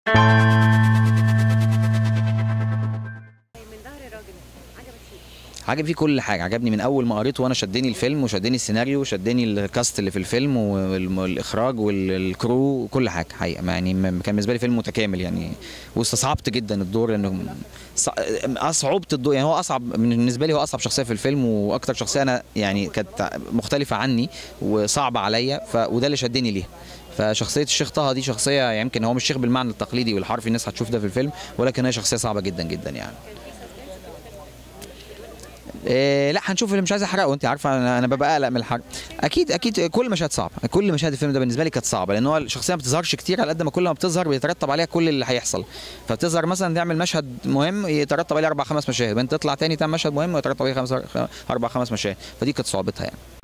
من ظهر راجل عجبك فيه عجب فيه كل حاجه عجبني من اول ما قريته وانا شدني الفيلم وشدني السيناريو وشدني الكاست اللي في الفيلم والاخراج والكرو وكل حاجه حقيقه يعني م- كان بالنسبه لي فيلم متكامل يعني واستصعبت جدا الدور لانه ص- اصعبت الدور يعني هو اصعب بالنسبه لي هو اصعب شخصيه في الفيلم واكتر شخصيه انا يعني كانت مختلفه عني وصعبه عليا ف... وده اللي شدني ليها فشخصيه الشيخ طه دي شخصيه يمكن هو مش شيخ بالمعنى التقليدي والحرفي الناس هتشوف ده في الفيلم ولكن هي شخصيه صعبه جدا جدا يعني إيه لا هنشوف اللي مش عايز احرقه انت عارفه انا انا ببقى قلق من الحرق اكيد اكيد كل مشاهد صعبه كل مشاهد الفيلم ده بالنسبه لي كانت صعبه لان هو الشخصيه ما بتظهرش كتير على قد ما كل ما بتظهر بيترتب عليها كل اللي هيحصل فبتظهر مثلا تعمل مشهد مهم يترتب عليه اربع خمس مشاهد انت تطلع تاني تعمل مشهد مهم ويترتب عليه خمس اربع خمس مشاهد فدي كانت صعوبتها يعني